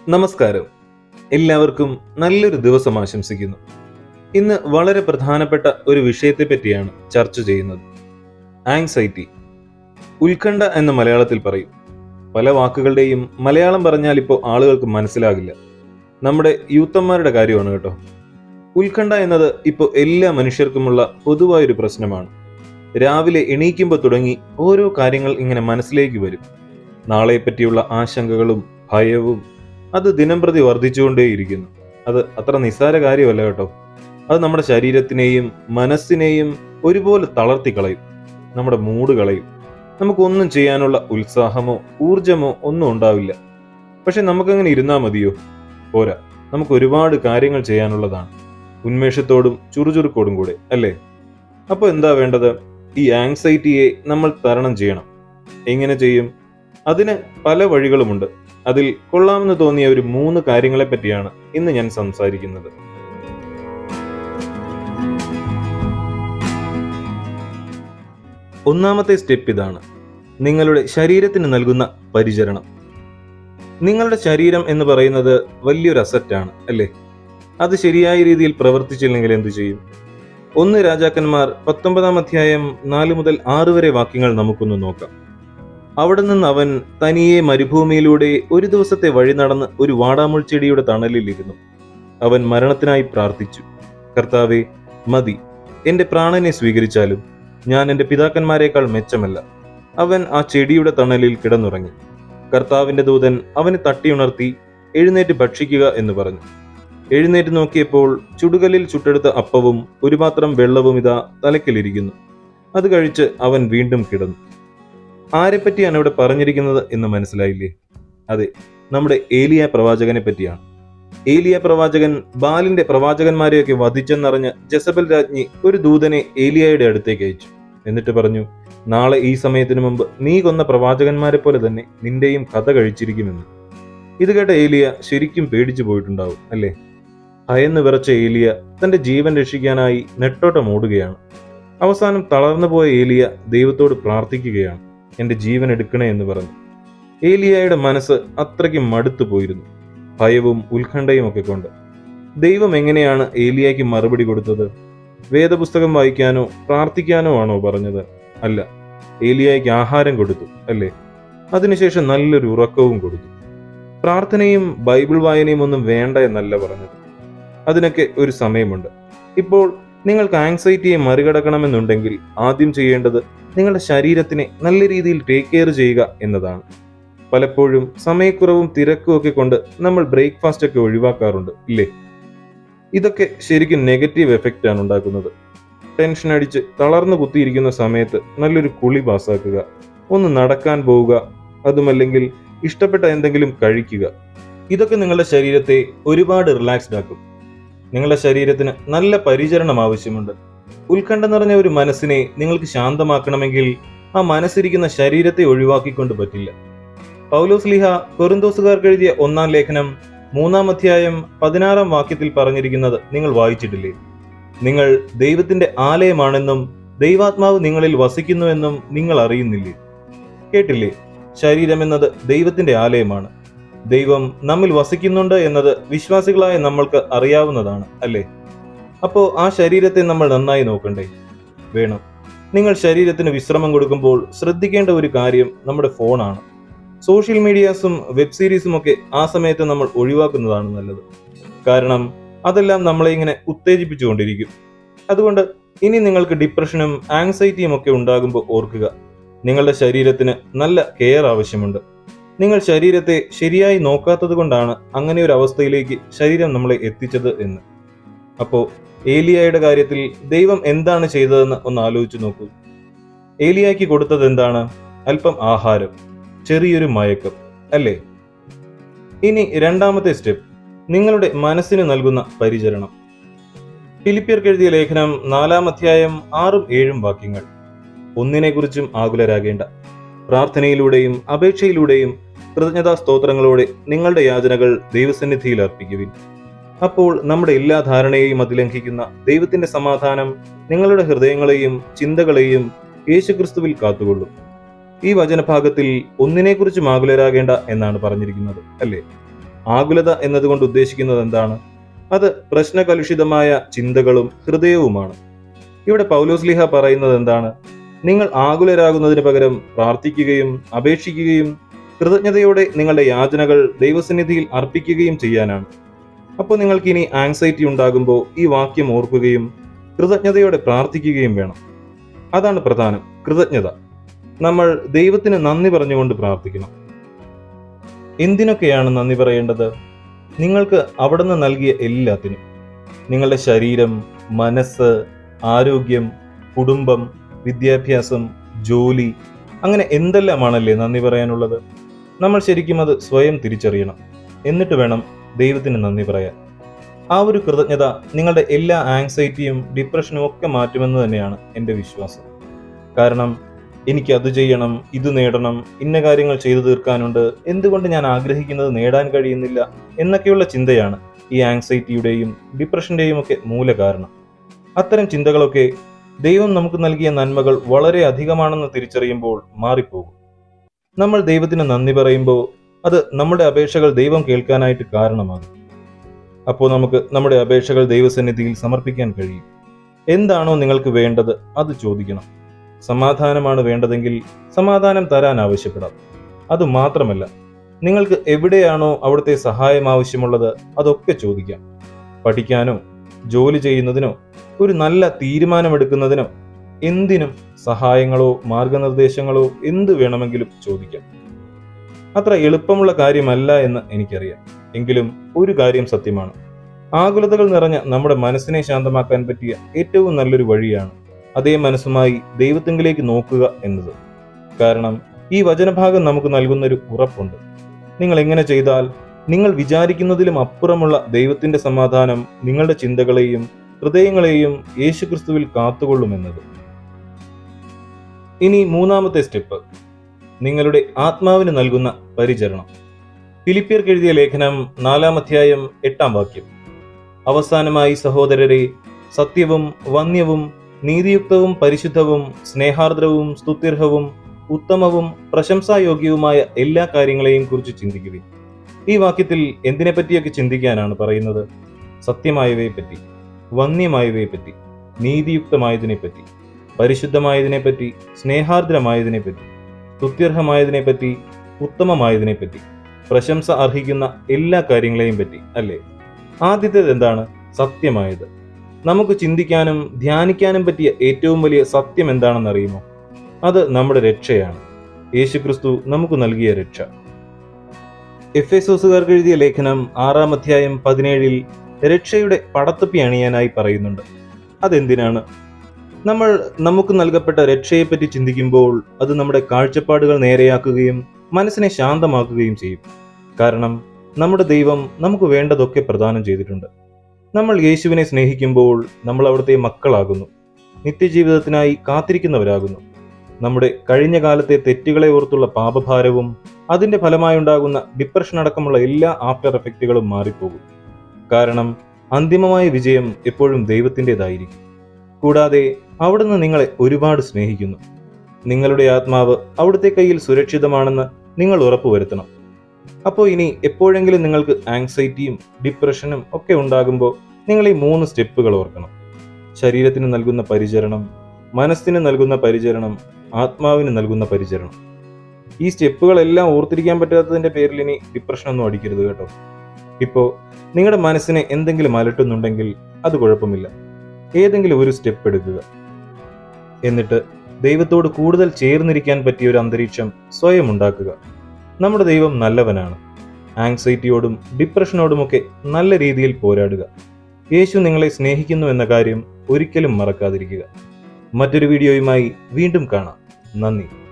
നമസ്കാരം എല്ലാവർക്കും നല്ലൊരു ദിവസം ആശംസിക്കുന്നു ഇന്ന് വളരെ പ്രധാനപ്പെട്ട ഒരു വിഷയത്തെ പറ്റിയാണ് ചർച്ച ചെയ്യുന്നത് ആങ്സൈറ്റി ഉത്കണ്ഠ എന്ന് മലയാളത്തിൽ പറയും പല വാക്കുകളുടെയും മലയാളം പറഞ്ഞാൽ ഇപ്പോൾ ആളുകൾക്ക് മനസ്സിലാകില്ല നമ്മുടെ യൂത്തന്മാരുടെ കാര്യമാണ് കേട്ടോ ഉത്കണ്ഠ എന്നത് ഇപ്പോൾ എല്ലാ മനുഷ്യർക്കുമുള്ള പൊതുവായൊരു പ്രശ്നമാണ് രാവിലെ എണീക്കുമ്പോൾ തുടങ്ങി ഓരോ കാര്യങ്ങൾ ഇങ്ങനെ മനസ്സിലേക്ക് വരും നാളെ പറ്റിയുള്ള ആശങ്കകളും ഭയവും അത് ദിനംപ്രതി വർദ്ധിച്ചുകൊണ്ടേയിരിക്കുന്നു അത് അത്ര നിസ്സാര കാര്യമല്ല കേട്ടോ അത് നമ്മുടെ ശരീരത്തിനെയും മനസ്സിനെയും ഒരുപോലെ തളർത്തി കളയും നമ്മുടെ മൂഡ് കളയും നമുക്കൊന്നും ചെയ്യാനുള്ള ഉത്സാഹമോ ഊർജമോ ഒന്നും ഉണ്ടാവില്ല പക്ഷെ നമുക്കങ്ങനെ ഇരുന്നാൽ മതിയോ പോരാ നമുക്ക് ഒരുപാട് കാര്യങ്ങൾ ചെയ്യാനുള്ളതാണ് ഉന്മേഷത്തോടും ചുറുചുറുക്കോടും കൂടെ അല്ലേ അപ്പോൾ എന്താ വേണ്ടത് ഈ ആങ്സൈറ്റിയെ നമ്മൾ തരണം ചെയ്യണം എങ്ങനെ ചെയ്യും അതിന് പല വഴികളുമുണ്ട് അതിൽ കൊള്ളാമെന്ന് തോന്നിയ ഒരു മൂന്ന് കാര്യങ്ങളെ പറ്റിയാണ് ഇന്ന് ഞാൻ സംസാരിക്കുന്നത് ഒന്നാമത്തെ സ്റ്റെപ്പ് ഇതാണ് നിങ്ങളുടെ ശരീരത്തിന് നൽകുന്ന പരിചരണം നിങ്ങളുടെ ശരീരം എന്ന് പറയുന്നത് വലിയൊരു അസറ്റാണ് അല്ലേ അത് ശരിയായ രീതിയിൽ പ്രവർത്തിച്ചില്ലെങ്കിൽ എന്തു ചെയ്യും ഒന്ന് രാജാക്കന്മാർ പത്തൊമ്പതാം അധ്യായം നാല് മുതൽ ആറ് വരെ വാക്യങ്ങൾ നമുക്കൊന്ന് നോക്കാം അവിടെ നിന്ന് അവൻ തനിയെ മരുഭൂമിയിലൂടെ ഒരു ദിവസത്തെ വഴി നടന്ന് ഒരു വാടാമുൾ ചെടിയുടെ തണലിൽ ഇരുന്നു അവൻ മരണത്തിനായി പ്രാർത്ഥിച്ചു കർത്താവെ മതി എന്റെ പ്രാണനെ സ്വീകരിച്ചാലും ഞാൻ എന്റെ പിതാക്കന്മാരെക്കാൾ മെച്ചമല്ല അവൻ ആ ചെടിയുടെ തണലിൽ കിടന്നുറങ്ങി കർത്താവിന്റെ ദൂതൻ അവനെ തട്ടിയുണർത്തി എഴുന്നേറ്റ് ഭക്ഷിക്കുക എന്ന് പറഞ്ഞു എഴുന്നേറ്റ് നോക്കിയപ്പോൾ ചുടുകല്ലിൽ ചുട്ടെടുത്ത അപ്പവും ഒരു പാത്രം വെള്ളവും ഇതാ തലക്കിലിരിക്കുന്നു അത് കഴിച്ച് അവൻ വീണ്ടും കിടന്നു ആരെപ്പറ്റിയാണ് ഇവിടെ പറഞ്ഞിരിക്കുന്നത് എന്ന് മനസ്സിലായില്ലേ അതെ നമ്മുടെ ഏലിയ പ്രവാചകനെ പറ്റിയാണ് ഏലിയ പ്രവാചകൻ ബാലിന്റെ പ്രവാചകന്മാരെയൊക്കെ വധിച്ചെന്നറിഞ്ഞ് ജസബൽ രാജ്ഞി ഒരു ദൂതനെ ഏലിയയുടെ അടുത്തേക്ക് അയച്ചു എന്നിട്ട് പറഞ്ഞു നാളെ ഈ സമയത്തിനു മുമ്പ് നീ കൊന്ന പ്രവാചകന്മാരെ പോലെ തന്നെ നിന്റെയും കഥ കഴിച്ചിരിക്കുമെന്ന് ഇത് കേട്ട ഏലിയ ശരിക്കും പേടിച്ചു പോയിട്ടുണ്ടാവും അല്ലേ ഭയന്ന് വിറച്ച ഏലിയ തന്റെ ജീവൻ രക്ഷിക്കാനായി നെട്ടോട്ടം ഓടുകയാണ് അവസാനം തളർന്നു പോയ ഏലിയ ദൈവത്തോട് പ്രാർത്ഥിക്കുകയാണ് എന്റെ ജീവൻ എടുക്കണേ എന്ന് പറഞ്ഞു ഏലിയയുടെ മനസ്സ് അത്രയ്ക്ക് മടുത്തു പോയിരുന്നു ഭയവും ഉത്കണ്ഠയും ഒക്കെ കൊണ്ട് ദൈവം എങ്ങനെയാണ് ഏലിയയ്ക്ക് മറുപടി കൊടുത്തത് വേദപുസ്തകം വായിക്കാനോ പ്രാർത്ഥിക്കാനോ ആണോ പറഞ്ഞത് അല്ല ഏലിയയ്ക്ക് ആഹാരം കൊടുത്തു അല്ലേ അതിനുശേഷം നല്ലൊരു ഉറക്കവും കൊടുത്തു പ്രാർത്ഥനയും ബൈബിൾ വായനയും ഒന്നും വേണ്ട എന്നല്ല പറഞ്ഞത് അതിനൊക്കെ ഒരു സമയമുണ്ട് ഇപ്പോൾ നിങ്ങൾക്ക് ആങ്സൈറ്റിയെ മറികടക്കണമെന്നുണ്ടെങ്കിൽ ആദ്യം ചെയ്യേണ്ടത് നിങ്ങളുടെ ശരീരത്തിനെ നല്ല രീതിയിൽ ടേക്ക് കെയർ ചെയ്യുക എന്നതാണ് പലപ്പോഴും സമയക്കുറവും തിരക്കും ഒക്കെ കൊണ്ട് നമ്മൾ ബ്രേക്ക്ഫാസ്റ്റ് ഒക്കെ ഒഴിവാക്കാറുണ്ട് ഇല്ലേ ഇതൊക്കെ ശരിക്കും നെഗറ്റീവ് എഫക്റ്റ് ആണ് ഉണ്ടാക്കുന്നത് ടെൻഷൻ അടിച്ച് തളർന്നു കുത്തിയിരിക്കുന്ന സമയത്ത് നല്ലൊരു കുളി പാസ്സാക്കുക ഒന്ന് നടക്കാൻ പോവുക അതുമല്ലെങ്കിൽ ഇഷ്ടപ്പെട്ട എന്തെങ്കിലും കഴിക്കുക ഇതൊക്കെ നിങ്ങളുടെ ശരീരത്തെ ഒരുപാട് റിലാക്സ്ഡ് ആക്കും നിങ്ങളുടെ ശരീരത്തിന് നല്ല പരിചരണം ആവശ്യമുണ്ട് ഉത്കണ്ഠ നിറഞ്ഞ ഒരു മനസ്സിനെ നിങ്ങൾക്ക് ശാന്തമാക്കണമെങ്കിൽ ആ മനസ്സിരിക്കുന്ന ശരീരത്തെ ഒഴിവാക്കിക്കൊണ്ട് പറ്റില്ല പൗലോസ് ലിഹ കൊറിന്തോസുകാർക്ക് എഴുതിയ ഒന്നാം ലേഖനം മൂന്നാം അധ്യായം പതിനാറാം വാക്യത്തിൽ പറഞ്ഞിരിക്കുന്നത് നിങ്ങൾ വായിച്ചിട്ടില്ലേ നിങ്ങൾ ദൈവത്തിന്റെ ആലയമാണെന്നും ദൈവാത്മാവ് നിങ്ങളിൽ വസിക്കുന്നുവെന്നും നിങ്ങൾ അറിയുന്നില്ലേ കേട്ടില്ലേ ശരീരം എന്നത് ദൈവത്തിന്റെ ആലയമാണ് ദൈവം നമ്മിൽ വസിക്കുന്നുണ്ട് എന്നത് വിശ്വാസികളായ നമ്മൾക്ക് അറിയാവുന്നതാണ് അല്ലേ അപ്പോ ആ ശരീരത്തെ നമ്മൾ നന്നായി നോക്കണ്ടേ വേണം നിങ്ങൾ ശരീരത്തിന് വിശ്രമം കൊടുക്കുമ്പോൾ ശ്രദ്ധിക്കേണ്ട ഒരു കാര്യം നമ്മുടെ ഫോണാണ് സോഷ്യൽ മീഡിയാസും വെബ് സീരീസും ഒക്കെ ആ സമയത്ത് നമ്മൾ ഒഴിവാക്കുന്നതാണ് നല്ലത് കാരണം അതെല്ലാം നമ്മളെ ഇങ്ങനെ ഉത്തേജിപ്പിച്ചുകൊണ്ടിരിക്കും അതുകൊണ്ട് ഇനി നിങ്ങൾക്ക് ഡിപ്രഷനും ആങ്സൈറ്റിയും ഒക്കെ ഉണ്ടാകുമ്പോൾ ഓർക്കുക നിങ്ങളുടെ ശരീരത്തിന് നല്ല കെയർ ആവശ്യമുണ്ട് നിങ്ങൾ ശരീരത്തെ ശരിയായി നോക്കാത്തത് കൊണ്ടാണ് അങ്ങനെ ഒരു അവസ്ഥയിലേക്ക് ശരീരം നമ്മളെ എത്തിച്ചത് എന്ന് അപ്പോ ഏലിയയുടെ കാര്യത്തിൽ ദൈവം എന്താണ് ചെയ്തതെന്ന് ഒന്ന് ആലോചിച്ചു നോക്കൂ ഏലിയായ്ക്ക് കൊടുത്തത് എന്താണ് അല്പം ആഹാരം ചെറിയൊരു മയക്കം അല്ലേ ഇനി രണ്ടാമത്തെ സ്റ്റെപ്പ് നിങ്ങളുടെ മനസ്സിന് നൽകുന്ന പരിചരണം ഫിലിപ്പിയർക്ക് എഴുതിയ ലേഖനം നാലാം അധ്യായം ആറും ഏഴും വാക്യങ്ങൾ ഒന്നിനെക്കുറിച്ചും ആകുലരാകേണ്ട പ്രാർത്ഥനയിലൂടെയും അപേക്ഷയിലൂടെയും കൃതജ്ഞതാ സ്തോത്രങ്ങളോടെ നിങ്ങളുടെ യാചനകൾ ദൈവസന്നിധിയിൽ അർപ്പിക്കുവിൻ അപ്പോൾ നമ്മുടെ എല്ലാ ധാരണയെയും അതിലംഘിക്കുന്ന ദൈവത്തിന്റെ സമാധാനം നിങ്ങളുടെ ഹൃദയങ്ങളെയും ചിന്തകളെയും യേശുക്രിസ്തുവിൽ കാത്തുകൊള്ളും ഈ വചനഭാഗത്തിൽ ഒന്നിനെക്കുറിച്ചും ആകുലരാകേണ്ട എന്നാണ് പറഞ്ഞിരിക്കുന്നത് അല്ലേ ആകുലത എന്നതുകൊണ്ട് ഉദ്ദേശിക്കുന്നത് എന്താണ് അത് പ്രശ്നകലുഷിതമായ ചിന്തകളും ഹൃദയവുമാണ് ഇവിടെ പൗലോസ്ലിഹ പറയുന്നത് എന്താണ് നിങ്ങൾ ആകുലരാകുന്നതിന് പകരം പ്രാർത്ഥിക്കുകയും അപേക്ഷിക്കുകയും കൃതജ്ഞതയോടെ നിങ്ങളുടെ യാചനകൾ ദൈവസന്നിധിയിൽ അർപ്പിക്കുകയും ചെയ്യാനാണ് അപ്പോൾ നിങ്ങൾക്ക് ഇനി ആങ്സൈറ്റി ഉണ്ടാകുമ്പോൾ ഈ വാക്യം ഓർക്കുകയും കൃതജ്ഞതയോടെ പ്രാർത്ഥിക്കുകയും വേണം അതാണ് പ്രധാനം കൃതജ്ഞത നമ്മൾ ദൈവത്തിന് നന്ദി പറഞ്ഞുകൊണ്ട് പ്രാർത്ഥിക്കണം എന്തിനൊക്കെയാണ് നന്ദി പറയേണ്ടത് നിങ്ങൾക്ക് അവിടുന്ന് നൽകിയ എല്ലാത്തിനും നിങ്ങളുടെ ശരീരം മനസ്സ് ആരോഗ്യം കുടുംബം വിദ്യാഭ്യാസം ജോലി അങ്ങനെ എന്തെല്ലാമാണല്ലേ നന്ദി പറയാനുള്ളത് നമ്മൾ ശരിക്കും അത് സ്വയം തിരിച്ചറിയണം എന്നിട്ട് വേണം ദൈവത്തിന് നന്ദി പറയാൻ ആ ഒരു കൃതജ്ഞത നിങ്ങളുടെ എല്ലാ ആങ്സൈറ്റിയും ഡിപ്രഷനും ഒക്കെ മാറ്റുമെന്ന് തന്നെയാണ് എൻ്റെ വിശ്വാസം കാരണം എനിക്ക് അത് ചെയ്യണം ഇത് നേടണം ഇന്ന കാര്യങ്ങൾ ചെയ്തു തീർക്കാനുണ്ട് എന്തുകൊണ്ട് ഞാൻ ആഗ്രഹിക്കുന്നത് നേടാൻ കഴിയുന്നില്ല എന്നൊക്കെയുള്ള ചിന്തയാണ് ഈ ആങ്സൈറ്റിയുടെയും ഡിപ്രഷന്റെയും ഒക്കെ മൂല കാരണം അത്തരം ചിന്തകളൊക്കെ ദൈവം നമുക്ക് നൽകിയ നന്മകൾ വളരെ അധികമാണെന്ന് തിരിച്ചറിയുമ്പോൾ മാറിപ്പോകും നമ്മൾ ദൈവത്തിന് നന്ദി പറയുമ്പോൾ അത് നമ്മുടെ അപേക്ഷകൾ ദൈവം കേൾക്കാനായിട്ട് കാരണമാകും അപ്പോൾ നമുക്ക് നമ്മുടെ അപേക്ഷകൾ ദൈവസന്നിധിയിൽ സമർപ്പിക്കാൻ കഴിയും എന്താണോ നിങ്ങൾക്ക് വേണ്ടത് അത് ചോദിക്കണം സമാധാനമാണ് വേണ്ടതെങ്കിൽ സമാധാനം തരാൻ ആവശ്യപ്പെടാം അതുമാത്രമല്ല നിങ്ങൾക്ക് എവിടെയാണോ അവിടുത്തെ സഹായം ആവശ്യമുള്ളത് അതൊക്കെ ചോദിക്കാം പഠിക്കാനോ ജോലി ചെയ്യുന്നതിനോ ഒരു നല്ല തീരുമാനമെടുക്കുന്നതിനോ എന്തിനും സഹായങ്ങളോ മാർഗനിർദ്ദേശങ്ങളോ എന്ത് വേണമെങ്കിലും ചോദിക്കാം അത്ര എളുപ്പമുള്ള കാര്യമല്ല എന്ന് എനിക്കറിയാം എങ്കിലും ഒരു കാര്യം സത്യമാണ് ആകുലതകൾ നിറഞ്ഞ നമ്മുടെ മനസ്സിനെ ശാന്തമാക്കാൻ പറ്റിയ ഏറ്റവും നല്ലൊരു വഴിയാണ് അതേ മനസ്സുമായി ദൈവത്തിങ്കിലേക്ക് നോക്കുക എന്നത് കാരണം ഈ വചനഭാഗം നമുക്ക് നൽകുന്നൊരു ഉറപ്പുണ്ട് നിങ്ങൾ എങ്ങനെ ചെയ്താൽ നിങ്ങൾ വിചാരിക്കുന്നതിലും അപ്പുറമുള്ള ദൈവത്തിന്റെ സമാധാനം നിങ്ങളുടെ ചിന്തകളെയും ഹൃദയങ്ങളെയും യേശുക്രിസ്തുവിൽ കാത്തുകൊള്ളുമെന്നത് ഇനി മൂന്നാമത്തെ സ്റ്റെപ്പ് നിങ്ങളുടെ ആത്മാവിന് നൽകുന്ന പരിചരണം ഫിലിപ്പിയർക്ക് എഴുതിയ ലേഖനം നാലാം അധ്യായം എട്ടാം വാക്യം അവസാനമായി സഹോദരരെ സത്യവും വന്യവും നീതിയുക്തവും പരിശുദ്ധവും സ്നേഹാർദ്രവും സ്തുത്യർഹവും ഉത്തമവും പ്രശംസായോഗ്യവുമായ എല്ലാ കാര്യങ്ങളെയും കുറിച്ച് ചിന്തിക്കുകയും ഈ വാക്യത്തിൽ എന്തിനെ പറ്റിയൊക്കെ ചിന്തിക്കാനാണ് പറയുന്നത് സത്യമായവയെ പറ്റി വന്യമായവയെ പറ്റി നീതിയുക്തമായതിനെ പറ്റി പരിശുദ്ധമായതിനെ പറ്റി സ്നേഹാർദ്രമായതിനെ പറ്റി സ്തുത്യർഹമായതിനെ പറ്റി ഉത്തമമായതിനെ പറ്റി പ്രശംസ അർഹിക്കുന്ന എല്ലാ കാര്യങ്ങളെയും പറ്റി അല്ലേ ആദ്യത്തേത് എന്താണ് സത്യമായത് നമുക്ക് ചിന്തിക്കാനും ധ്യാനിക്കാനും പറ്റിയ ഏറ്റവും വലിയ സത്യം എന്താണെന്ന് അറിയുമോ അത് നമ്മുടെ രക്ഷയാണ് യേശുക്രിസ്തു നമുക്ക് നൽകിയ രക്ഷ എഫ് എസോസുകാർക്ക് എഴുതിയ ലേഖനം ആറാം അധ്യായം പതിനേഴിൽ രക്ഷയുടെ പടത്തുപ്പി അണിയാനായി പറയുന്നുണ്ട് അതെന്തിനാണ് നമ്മൾ നമുക്ക് നൽകപ്പെട്ട രക്ഷയെപ്പറ്റി ചിന്തിക്കുമ്പോൾ അത് നമ്മുടെ കാഴ്ചപ്പാടുകൾ നേരെയാക്കുകയും മനസ്സിനെ ശാന്തമാക്കുകയും ചെയ്യും കാരണം നമ്മുടെ ദൈവം നമുക്ക് വേണ്ടതൊക്കെ പ്രദാനം ചെയ്തിട്ടുണ്ട് നമ്മൾ യേശുവിനെ സ്നേഹിക്കുമ്പോൾ നമ്മൾ അവിടുത്തെ മക്കളാകുന്നു നിത്യജീവിതത്തിനായി കാത്തിരിക്കുന്നവരാകുന്നു നമ്മുടെ കഴിഞ്ഞ കാലത്തെ തെറ്റുകളെ ഓർത്തുള്ള പാപഭാരവും അതിന്റെ ഫലമായുണ്ടാകുന്ന ഡിപ്രഷൻ അടക്കമുള്ള എല്ലാ ആഫ്റ്റർ എഫക്റ്റുകളും മാറിപ്പോകും കാരണം അന്തിമമായ വിജയം എപ്പോഴും ദൈവത്തിൻ്റെതായിരിക്കും കൂടാതെ അവിടുന്ന് നിങ്ങളെ ഒരുപാട് സ്നേഹിക്കുന്നു നിങ്ങളുടെ ആത്മാവ് അവിടുത്തെ കയ്യിൽ സുരക്ഷിതമാണെന്ന് നിങ്ങൾ ഉറപ്പുവരുത്തണം അപ്പോൾ ഇനി എപ്പോഴെങ്കിലും നിങ്ങൾക്ക് ആങ്സൈറ്റിയും ഡിപ്രഷനും ഒക്കെ ഉണ്ടാകുമ്പോൾ നിങ്ങൾ ഈ മൂന്ന് സ്റ്റെപ്പുകൾ ഓർക്കണം ശരീരത്തിന് നൽകുന്ന പരിചരണം മനസ്സിന് നൽകുന്ന പരിചരണം ആത്മാവിന് നൽകുന്ന പരിചരണം ഈ സ്റ്റെപ്പുകളെല്ലാം ഓർത്തിരിക്കാൻ പറ്റാത്തതിന്റെ പേരിൽ ഇനി ഡിപ്രഷൻ ഒന്നും അടിക്കരുത് കേട്ടോ ഇപ്പോൾ നിങ്ങളുടെ മനസ്സിനെ എന്തെങ്കിലും അലട്ടുന്നുണ്ടെങ്കിൽ അത് കുഴപ്പമില്ല ഏതെങ്കിലും ഒരു സ്റ്റെപ്പ് എടുക്കുക എന്നിട്ട് ദൈവത്തോട് കൂടുതൽ ചേർന്നിരിക്കാൻ പറ്റിയ ഒരു അന്തരീക്ഷം സ്വയം ഉണ്ടാക്കുക നമ്മുടെ ദൈവം നല്ലവനാണ് ആങ്സൈറ്റിയോടും ഡിപ്രഷനോടുമൊക്കെ നല്ല രീതിയിൽ പോരാടുക യേശു നിങ്ങളെ സ്നേഹിക്കുന്നു എന്ന കാര്യം ഒരിക്കലും മറക്കാതിരിക്കുക മറ്റൊരു വീഡിയോയുമായി വീണ്ടും കാണാം നന്ദി